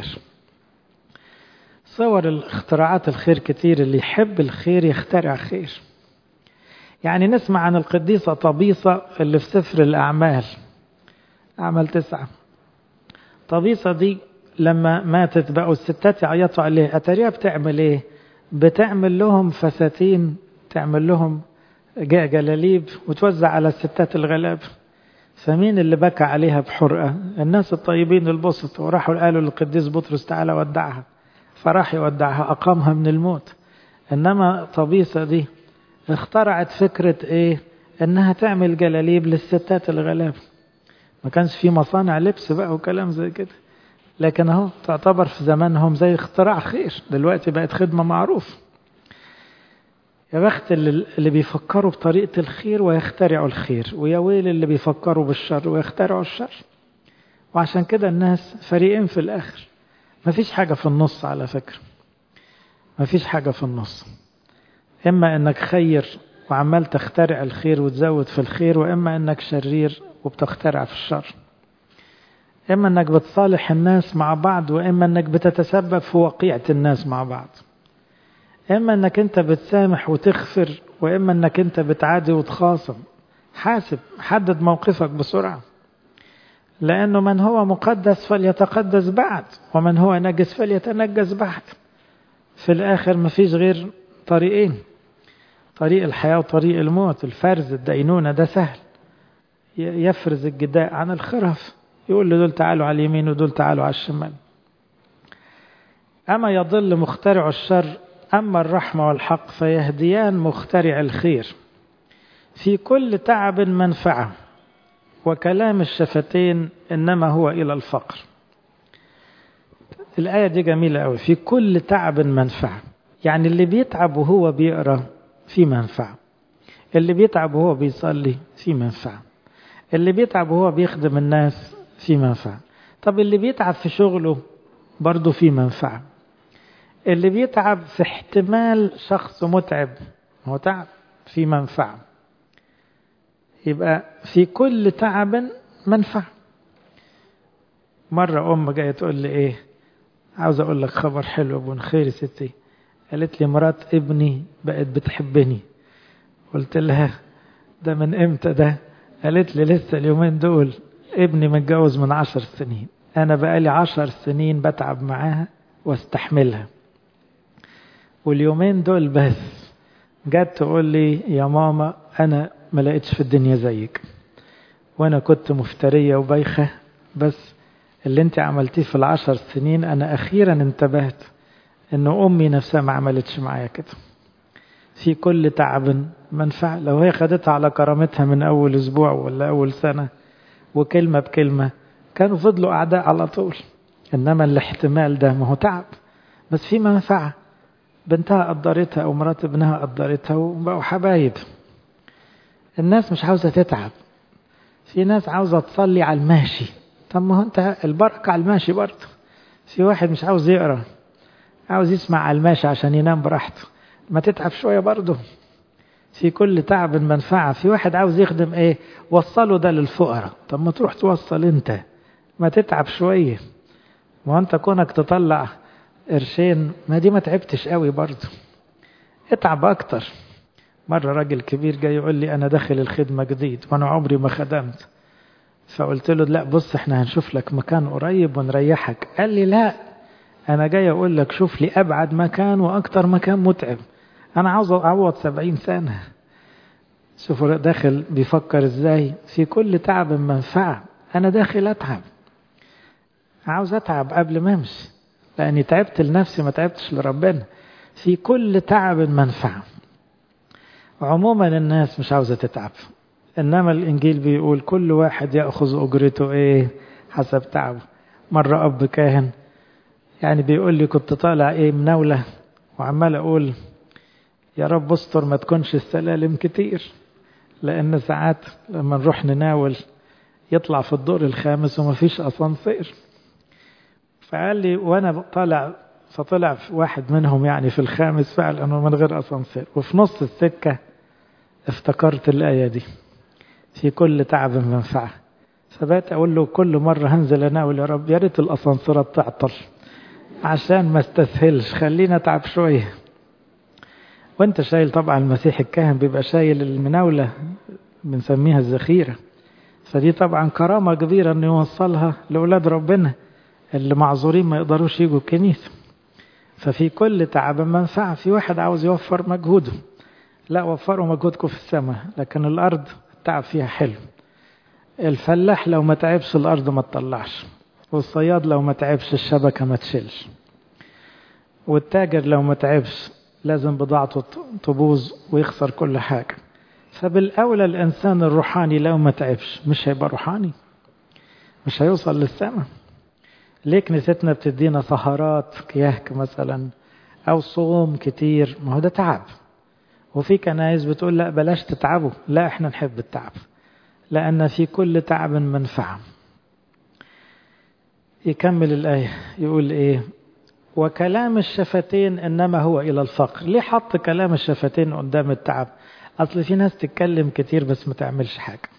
S1: صور الاختراعات الخير كتير اللي يحب الخير يخترع خير يعني نسمع عن القديسة طبيصة اللي في سفر الأعمال أعمال تسعة طبيصة دي لما ماتت بقوا الستات يعيطوا عليها أتاريها بتعمل إيه بتعمل لهم فساتين تعمل لهم جلاليب وتوزع على الستات الغلاب فمين اللي بكى عليها بحرقة الناس الطيبين البسط وراحوا قالوا للقديس بطرس تعالى ودعها فراح يودعها أقامها من الموت إنما طبيسة دي اخترعت فكرة إيه إنها تعمل جلاليب للستات الغلاب ما كانش في مصانع لبس بقى وكلام زي كده لكن اهو تعتبر في زمانهم زي اختراع خير دلوقتي بقت خدمة معروف يا بخت اللي بيفكروا بطريقة الخير ويخترعوا الخير ويا ويل اللي بيفكروا بالشر ويخترعوا الشر وعشان كده الناس فريقين في الآخر مفيش حاجة في النص على فكرة مفيش حاجة في النص إما أنك خير وعمال تخترع الخير وتزود في الخير وإما أنك شرير وبتخترع في الشر إما أنك بتصالح الناس مع بعض وإما أنك بتتسبب في وقيعة الناس مع بعض إما أنك أنت بتسامح وتغفر وإما أنك أنت بتعادي وتخاصم حاسب حدد موقفك بسرعة لأنه من هو مقدس فليتقدس بعد ومن هو نجس فليتنجس بعد في الآخر مفيش غير طريقين طريق الحياة وطريق الموت الفرز الدينونة ده سهل يفرز الجداء عن الخرف يقول له دول تعالوا على اليمين ودول تعالوا على الشمال أما يضل مخترع الشر أما الرحمة والحق فيهديان مخترع الخير في كل تعب منفعة وكلام الشفتين إنما هو إلى الفقر الآية دي جميلة أوي في كل تعب منفعة يعني اللي بيتعب وهو بيقرأ في منفعة اللي بيتعب وهو بيصلي في منفعة اللي بيتعب وهو بيخدم الناس في منفعة طب اللي بيتعب في شغله برضه في منفعة اللي بيتعب في احتمال شخص متعب هو تعب في منفعة يبقى في كل تعب منفعة مرة أم جاية تقول لي إيه عاوز أقول لك خبر حلو أبو خير ستي قالت لي مرات ابني بقت بتحبني قلت لها ده من امتى ده قالت لي لسه اليومين دول ابني متجوز من عشر سنين انا بقالي عشر سنين بتعب معاها واستحملها واليومين دول بس جت تقول لي يا ماما انا ما لقيتش في الدنيا زيك وانا كنت مفترية وبايخة بس اللي انت عملتيه في العشر سنين انا اخيرا انتبهت ان امي نفسها ما عملتش معايا كده في كل تعب منفعة لو هي خدتها على كرامتها من اول اسبوع ولا اول سنة وكلمة بكلمة كانوا فضلوا اعداء على طول انما الاحتمال ده ما هو تعب بس في منفعة بنتها قدرتها او مرات ابنها قدرتها وبقوا حبايب الناس مش عاوزة تتعب في ناس عاوزة تصلي على الماشي طب ما هو انت البركة على الماشي برضه في واحد مش عاوز يقرأ عاوز يسمع على الماشي عشان ينام براحته ما تتعب شوية برضه في كل تعب منفعة في واحد عاوز يخدم ايه وصله ده للفقراء طب ما تروح توصل انت ما تتعب شوية ما انت كونك تطلع قرشين ما دي ما تعبتش قوي برضه اتعب اكتر مرة راجل كبير جاي يقول لي انا داخل الخدمة جديد وانا عمري ما خدمت فقلت له لا بص احنا هنشوف لك مكان قريب ونريحك قال لي لا انا جاي اقول لك شوف لي ابعد مكان واكتر مكان متعب انا عاوز اعوض سبعين سنة شوفوا داخل بيفكر ازاي في كل تعب منفعة انا داخل اتعب عاوز اتعب قبل ما امشي لاني تعبت لنفسي ما تعبتش لربنا في كل تعب منفعة عموما الناس مش عاوزة تتعب انما الانجيل بيقول كل واحد ياخذ اجرته ايه حسب تعبه مرة اب كاهن يعني بيقول لي كنت طالع ايه مناولة وعمال اقول يا رب استر ما تكونش السلالم كتير لان ساعات لما نروح نناول يطلع في الدور الخامس وما فيش اسانسير فقال لي وانا طالع فطلع واحد منهم يعني في الخامس فعلا من غير اسانسير وفي نص السكة افتكرت الآية دي في كل تعب منفعة فبقيت أقول له كل مرة هنزل أناول يا رب يا ريت الأسانسيرات تعطل عشان ما استسهلش خلينا اتعب شوية وانت شايل طبعا المسيح الكاهن بيبقى شايل المناولة بنسميها الذخيرة فدي طبعا كرامة كبيرة انه يوصلها لأولاد ربنا اللي معذورين ما يقدروش يجوا الكنيسة ففي كل تعب منفعة في واحد عاوز يوفر مجهوده لا وفروا مجهودكم في السماء لكن الأرض التعب فيها حلو الفلاح لو ما تعبش الأرض ما تطلعش والصياد لو ما تعبش الشبكة ما تشيلش والتاجر لو ما تعبش لازم بضاعته تبوظ ويخسر كل حاجة فبالأولى الإنسان الروحاني لو ما تعبش مش هيبقى روحاني مش هيوصل للسماء ليه كنيستنا بتدينا سهرات كيهك مثلا أو صوم كتير ما هو ده تعب وفي كنايس بتقول لا بلاش تتعبوا لا احنا نحب التعب لأن في كل تعب منفعة يكمل الآية يقول إيه وكلام الشفتين إنما هو إلى الفقر ليه حط كلام الشفتين قدام التعب أصل في ناس تتكلم كتير بس ما تعملش حاجة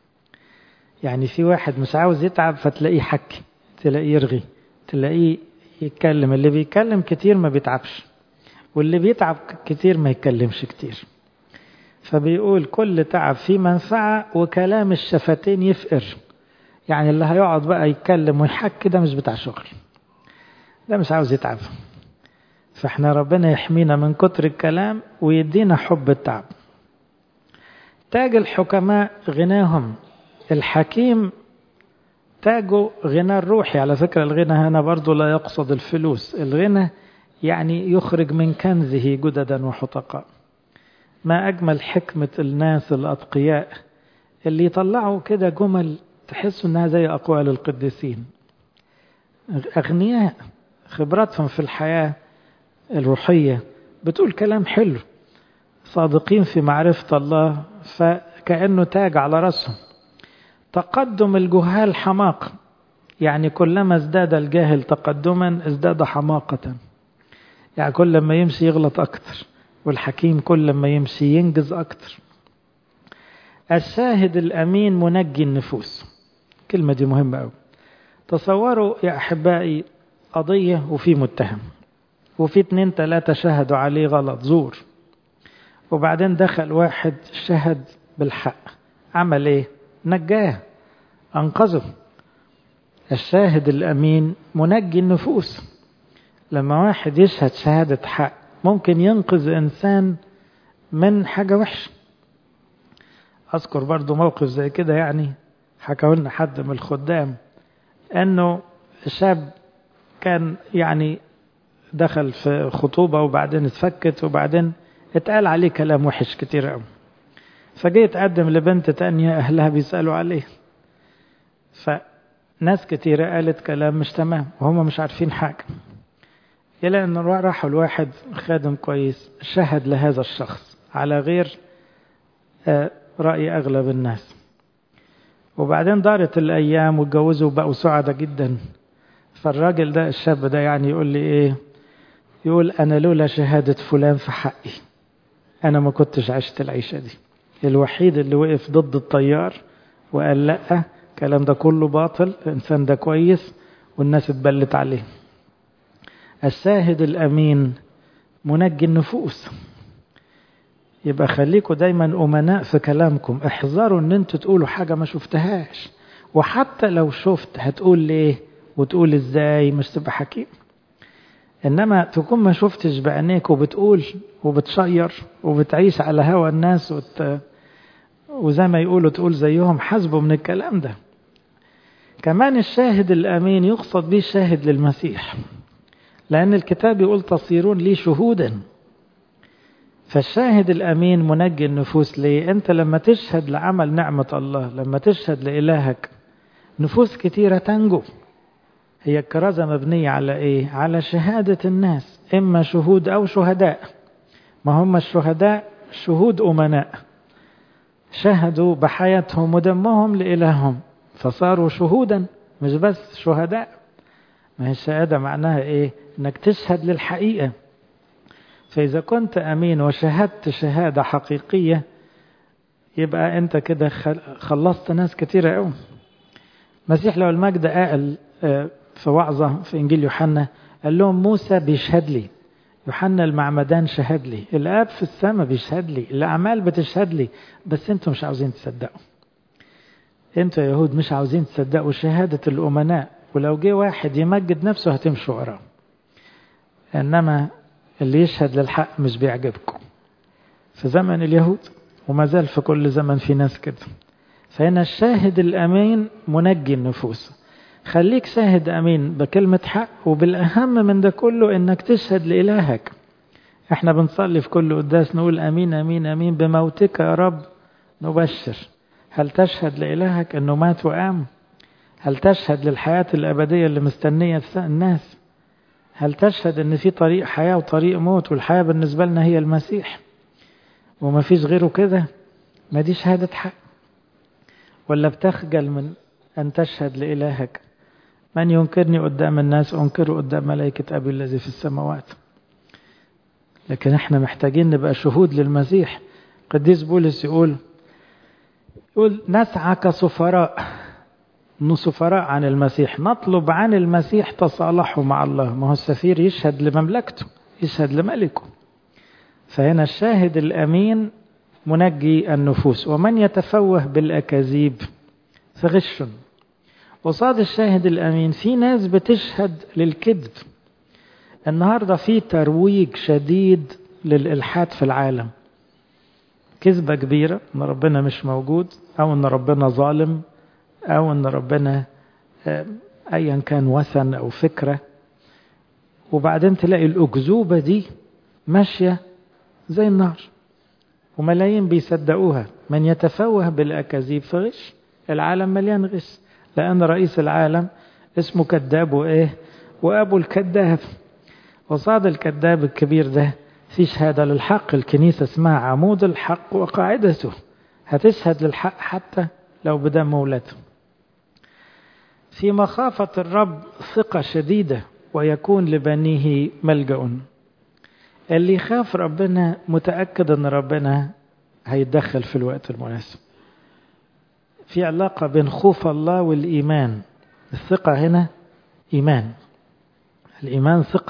S1: يعني في واحد مش عاوز يتعب فتلاقيه حكي تلاقيه يرغي تلاقيه يتكلم اللي بيتكلم كتير ما بيتعبش واللي بيتعب كتير ما يتكلمش كتير فبيقول كل تعب فيه منفعة وكلام الشفتين يفقر يعني اللي هيقعد بقى يتكلم ويحكي ده مش بتاع شغل ده مش عاوز يتعب فاحنا ربنا يحمينا من كتر الكلام ويدينا حب التعب تاج الحكماء غناهم الحكيم تاجه غنى الروحي على فكرة الغنى هنا برضو لا يقصد الفلوس الغنى يعني يخرج من كنزه جددا وحطقاء ما أجمل حكمة الناس الأتقياء اللي يطلعوا كده جمل تحسوا انها زي أقوال القديسين أغنياء خبراتهم في الحياة الروحية بتقول كلام حلو صادقين في معرفة الله فكأنه تاج على رأسهم تقدم الجهال حماقة يعني كلما ازداد الجاهل تقدما ازداد حماقة يعني كل ما يمشي يغلط أكتر والحكيم كل ما يمشي ينجز أكتر الشاهد الأمين منجي النفوس كلمة دي مهمة أوي تصوروا يا أحبائي قضية وفي متهم وفي اتنين تلاتة شهدوا عليه غلط زور وبعدين دخل واحد شهد بالحق عمل ايه نجاه أنقذه الشاهد الأمين منجي النفوس لما واحد يشهد شهادة حق ممكن ينقذ إنسان من حاجة وحشة أذكر برضو موقف زي كده يعني حكوا لنا حد من الخدام أنه شاب كان يعني دخل في خطوبة وبعدين اتفكت وبعدين اتقال عليه كلام وحش كتير قوي فجه يتقدم لبنت تانية أهلها بيسألوا عليه فناس كتيرة قالت كلام مش تمام وهم مش عارفين حاجة إلى أن راحوا الواحد خادم كويس شهد لهذا الشخص على غير رأي أغلب الناس وبعدين دارت الأيام واتجوزوا وبقوا سعداء جدا فالراجل ده الشاب ده يعني يقول لي إيه يقول أنا لولا شهادة فلان في حقي أنا ما كنتش عشت العيشة دي الوحيد اللي وقف ضد الطيار وقال لأ الكلام ده كله باطل الإنسان ده كويس والناس اتبلت عليه الشاهد الأمين منجي النفوس يبقى خليكوا دايما أمناء في كلامكم احذروا ان انتوا تقولوا حاجة ما شفتهاش وحتى لو شفت هتقول ليه وتقول ازاي مش تبقى حكيم انما تكون ما شفتش بعينيك وبتقول وبتشير وبتعيش على هوى الناس وت... وزي ما يقولوا تقول زيهم حسبوا من الكلام ده كمان الشاهد الامين يقصد به الشاهد للمسيح لان الكتاب يقول تصيرون لي شهودا فالشاهد الامين منجي النفوس ليه انت لما تشهد لعمل نعمه الله لما تشهد لالهك نفوس كتيره تنجو هي الكرازة مبنية على إيه؟ على شهادة الناس إما شهود أو شهداء ما هم الشهداء شهود أمناء شهدوا بحياتهم ودمهم لإلههم فصاروا شهودا مش بس شهداء ما هي الشهادة معناها إيه؟ إنك تشهد للحقيقة فإذا كنت أمين وشهدت شهادة حقيقية يبقى أنت كده خلصت ناس كتيرة أوي مسيح لو المجد قال في وعظة في إنجيل يوحنا قال لهم موسى بيشهد لي يوحنا المعمدان شهد لي الآب في السماء بيشهد لي الأعمال بتشهد لي بس أنتم مش عاوزين تصدقوا أنتوا يا يهود مش عاوزين تصدقوا شهادة الأمناء ولو جه واحد يمجد نفسه هتمشوا وراه إنما اللي يشهد للحق مش بيعجبكم في زمن اليهود وما زال في كل زمن في ناس كده فهنا الشاهد الأمين منجي النفوس خليك شاهد أمين بكلمة حق وبالأهم من ده كله إنك تشهد لإلهك احنا بنصلي في كل قداس نقول أمين أمين أمين بموتك يا رب نبشر هل تشهد لإلهك أنه مات وقام هل تشهد للحياة الأبدية اللي مستنية الناس هل تشهد أن في طريق حياة وطريق موت والحياة بالنسبة لنا هي المسيح وما فيش غيره كده ما دي شهادة حق ولا بتخجل من أن تشهد لإلهك من ينكرني قدام الناس أنكره قدام ملائكة أبي الذي في السماوات لكن احنا محتاجين نبقى شهود للمسيح قديس بولس يقول يقول نسعى كسفراء سفراء عن المسيح نطلب عن المسيح تصالحه مع الله ما هو السفير يشهد لمملكته يشهد لملكه فهنا الشاهد الأمين منجي النفوس ومن يتفوه بالأكاذيب فغش قصاد الشاهد الأمين في ناس بتشهد للكذب النهاردة في ترويج شديد للإلحاد في العالم كذبة كبيرة ان ربنا مش موجود او ان ربنا ظالم او ان ربنا ايا كان وثن او فكرة وبعدين تلاقي الاكذوبة دي ماشية زي النار وملايين بيصدقوها من يتفوه بالاكاذيب فغش العالم مليان غش لان رئيس العالم اسمه كذاب وايه وابو الكذاب وصاد الكذاب الكبير ده في شهادة للحق الكنيسة اسمها عمود الحق وقاعدته هتشهد للحق حتى لو بدم مولته في مخافة الرب ثقة شديدة ويكون لبنيه ملجأ اللي يخاف ربنا متأكد ان ربنا هيتدخل في الوقت المناسب في علاقة بين خوف الله والإيمان الثقة هنا إيمان الإيمان ثقة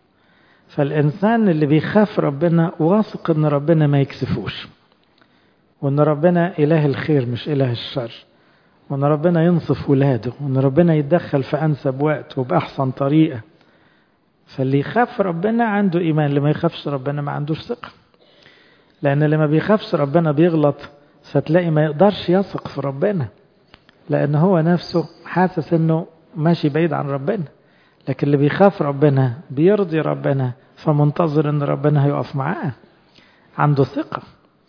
S1: فالإنسان اللي بيخاف ربنا واثق إن ربنا ما يكسفوش وإن ربنا إله الخير مش إله الشر وإن ربنا ينصف ولاده وإن ربنا يتدخل في أنسب وقت وبأحسن طريقة فاللي يخاف ربنا عنده إيمان اللي ما يخافش ربنا ما عندوش ثقة لأن اللي ما بيخافش ربنا بيغلط فتلاقي ما يقدرش يثق في ربنا لأن هو نفسه حاسس إنه ماشي بعيد عن ربنا لكن اللي بيخاف ربنا بيرضي ربنا فمنتظر ان ربنا هيقف معاه عنده ثقة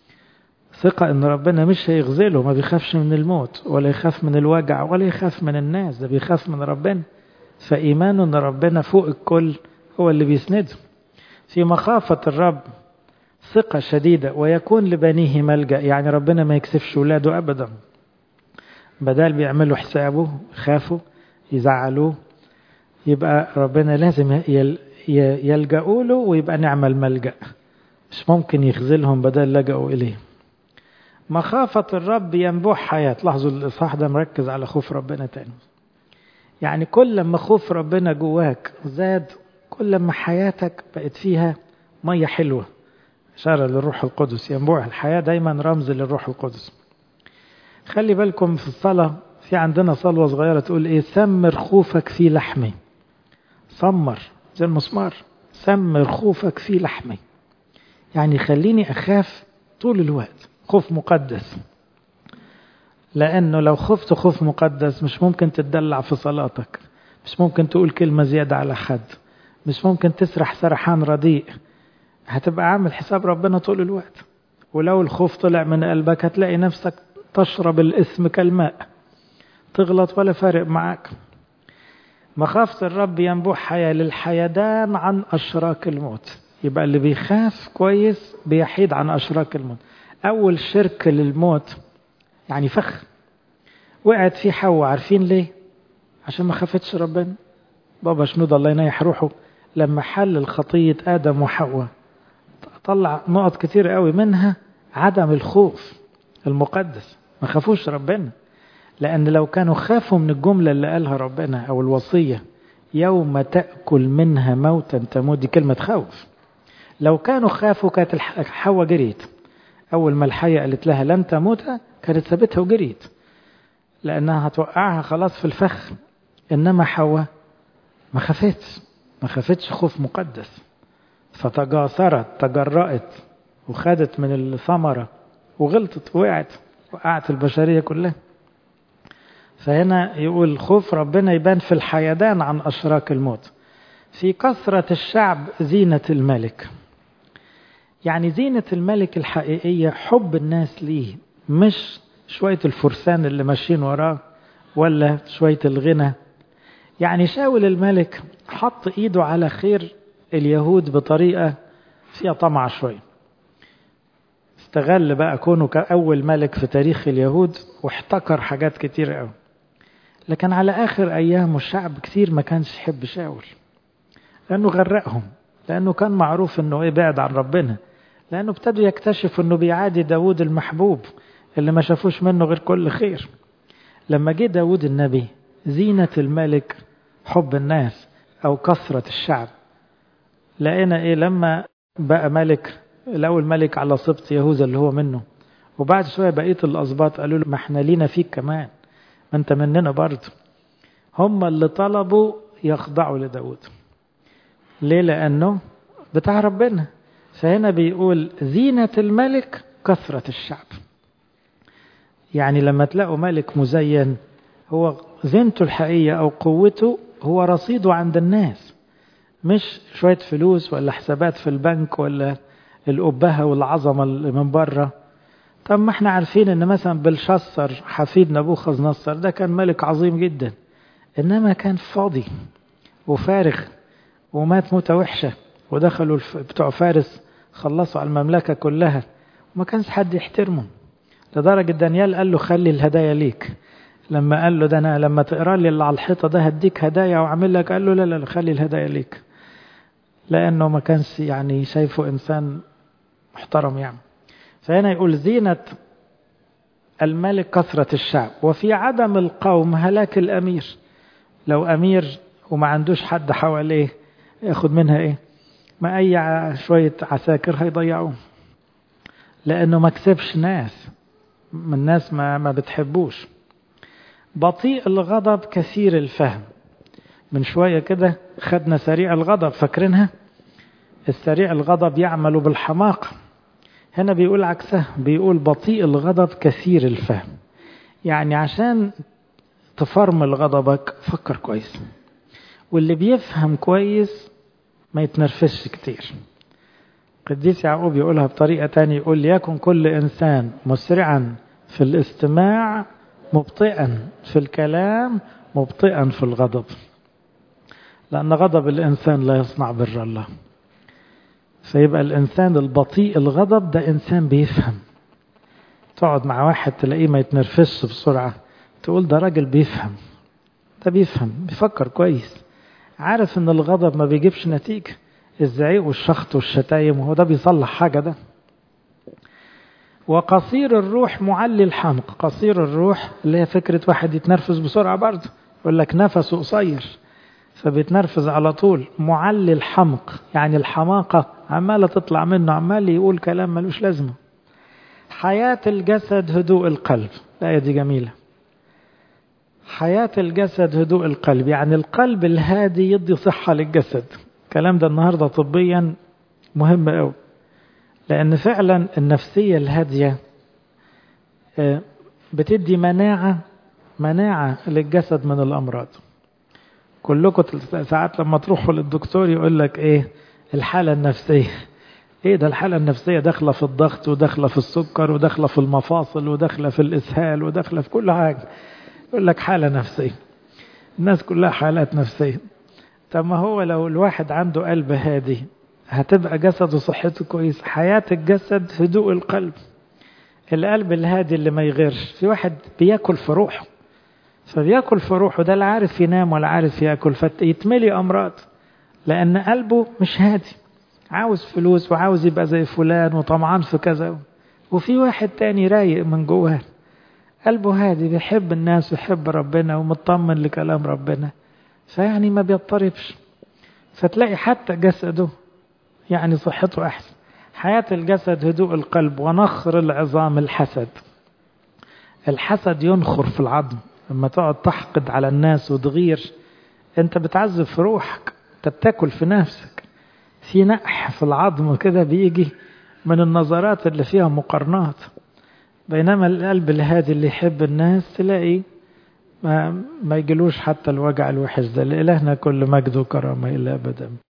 S1: ثقة ان ربنا مش هيغزله ما بيخافش من الموت ولا يخاف من الوجع ولا يخاف من الناس ده بيخاف من ربنا فإيمانه ان ربنا فوق الكل هو اللي بيسنده في مخافة الرب ثقة شديدة ويكون لبنيه ملجأ يعني ربنا ما يكسفش ولاده أبدا بدل بيعملوا حسابه يخافوا يزعلوه يبقى ربنا لازم يلجأوا له ويبقى نعمل ملجأ مش ممكن يخذلهم بدل لجأوا إليه مخافة الرب ينبوح حياة لاحظوا الإصحاح ده مركز على خوف ربنا تاني يعني كل ما خوف ربنا جواك زاد كل ما حياتك بقت فيها مية حلوة إشارة للروح القدس ينبوع الحياة دايما رمز للروح القدس خلي بالكم في الصلاة في عندنا صلوة صغيرة تقول إيه سمر خوفك في لحمي سمر زي المسمار سمر خوفك في لحمي يعني خليني أخاف طول الوقت خوف مقدس لأنه لو خفت خوف مقدس مش ممكن تتدلع في صلاتك مش ممكن تقول كلمة زيادة على حد مش ممكن تسرح سرحان رديء هتبقى عامل حساب ربنا طول الوقت ولو الخوف طلع من قلبك هتلاقي نفسك تشرب الاسم كالماء تغلط ولا فارق معاك مخافة الرب ينبوح حياة للحيدان عن أشراك الموت يبقى اللي بيخاف كويس بيحيد عن أشراك الموت أول شرك للموت يعني فخ وقعت فيه حواء عارفين ليه عشان ما خافتش ربنا بابا شنود الله ينيح روحه لما حل الخطية آدم وحواء طلع نقط كتير قوي منها عدم الخوف المقدس ما خافوش ربنا لأن لو كانوا خافوا من الجملة اللي قالها ربنا أو الوصية يوم تأكل منها موتا تموت دي كلمة خوف لو كانوا خافوا كانت حواء جريت أول ما الحية قالت لها لن تموت كانت سابتها وجريت لأنها هتوقعها خلاص في الفخ إنما حواء ما خافتش ما خافتش خوف مقدس فتجاسرت تجرأت وخدت من الثمرة وغلطت وقعت وقعت البشرية كلها فهنا يقول خوف ربنا يبان في الحيدان عن أشراك الموت في كثرة الشعب زينة الملك يعني زينة الملك الحقيقية حب الناس ليه مش شوية الفرسان اللي ماشيين وراه ولا شوية الغنى يعني شاول الملك حط ايده على خير اليهود بطريقة فيها طمع شوية استغل بقى كونه كأول ملك في تاريخ اليهود واحتكر حاجات كتير قوي لكن على آخر أيامه الشعب كثير ما كانش يحب شاول لأنه غرقهم لأنه كان معروف أنه إيه بعد عن ربنا لأنه ابتدوا يكتشفوا أنه بيعادي داود المحبوب اللي ما شافوش منه غير كل خير لما جه داود النبي زينة الملك حب الناس أو كثرة الشعب لقينا إيه لما بقى ملك الأول ملك على سبط يهوذا اللي هو منه وبعد شوية بقية الأسباط قالوا له ما احنا لينا فيك كمان ما انت مننا برضه هم اللي طلبوا يخضعوا لداود ليه لأنه بتاع ربنا فهنا بيقول زينة الملك كثرة الشعب يعني لما تلاقوا ملك مزين هو زينته الحقيقية أو قوته هو رصيده عند الناس مش شوية فلوس ولا حسابات في البنك ولا الأبهة والعظمة اللي من بره طب ما احنا عارفين ان مثلا بلشصر حفيد نبوخذ نصر ده كان ملك عظيم جدا انما كان فاضي وفارغ ومات موتة وحشة ودخلوا بتوع فارس خلصوا على المملكة كلها وما كانش حد يحترمه لدرجة دانيال قال له خلي الهدايا ليك لما قال له ده انا لما تقرا لي اللي على الحيطه ده هديك هدايا واعمل لك قال له لا لا خلي الهدايا ليك لانه ما كانش يعني شايفه انسان محترم يعني فهنا يقول زينة الملك كثرة الشعب وفي عدم القوم هلاك الأمير لو أمير وما عندوش حد حواليه ياخد منها إيه ما أي شوية عساكر هيضيعوه لأنه ما كسبش ناس من ناس ما, ما بتحبوش بطيء الغضب كثير الفهم من شوية كده خدنا سريع الغضب فاكرينها السريع الغضب يعمل بالحماقة هنا بيقول عكسها بيقول بطيء الغضب كثير الفهم يعني عشان تفرمل غضبك فكر كويس واللي بيفهم كويس ما يتنرفزش كتير قديس يعقوب يقولها بطريقة تانية يقول ليكن كل إنسان مسرعا في الاستماع مبطئا في الكلام مبطئا في الغضب لأن غضب الإنسان لا يصنع بر الله فيبقى الإنسان البطيء الغضب ده إنسان بيفهم تقعد مع واحد تلاقيه ما يتنرفزش بسرعة تقول ده راجل بيفهم ده بيفهم بيفكر كويس عارف ان الغضب ما بيجيبش نتيجة الزعيق والشخط والشتايم وهو ده بيصلح حاجة ده وقصير الروح معلي الحمق قصير الروح اللي هي فكرة واحد يتنرفز بسرعة برضه يقول لك نفسه قصير فبيتنرفز على طول معلي الحمق يعني الحماقة عمالة تطلع منه عمال يقول كلام ملوش لازمة حياة الجسد هدوء القلب الآية دي جميلة حياة الجسد هدوء القلب يعني القلب الهادي يدي صحة للجسد الكلام ده النهاردة طبيا مهم قوي لأن فعلا النفسية الهادية بتدي مناعة مناعة للجسد من الأمراض كلكم ساعات لما تروحوا للدكتور يقول لك ايه الحالة النفسية ايه ده الحالة النفسية داخلة في الضغط وداخلة في السكر وداخلة في المفاصل وداخلة في الإسهال وداخلة في كل حاجة يقول لك حالة نفسية الناس كلها حالات نفسية طب ما هو لو الواحد عنده قلب هادي هتبقى جسده صحته كويس حياة الجسد هدوء القلب القلب الهادي اللي ما يغيرش في واحد بياكل في روحه فبياكل في روحه ده لا عارف ينام ولا عارف ياكل فيتملي امراض لان قلبه مش هادي عاوز فلوس وعاوز يبقى زي فلان وطمعان في كذا وفي واحد تاني رايق من جواه قلبه هادي بيحب الناس ويحب ربنا ومطمن لكلام ربنا فيعني ما بيضطربش فتلاقي حتى جسده يعني صحته أحسن حياة الجسد هدوء القلب ونخر العظام الحسد الحسد ينخر في العظم لما تقعد تحقد على الناس وتغير انت بتعذب في روحك انت بتاكل في نفسك في نقح في العظم كده بيجي من النظرات اللي فيها مقارنات بينما القلب الهادي اللي يحب الناس تلاقي ما, ما يجلوش حتى الوجع الوحش ده لإلهنا كل مجد وكرامة إلى أبدا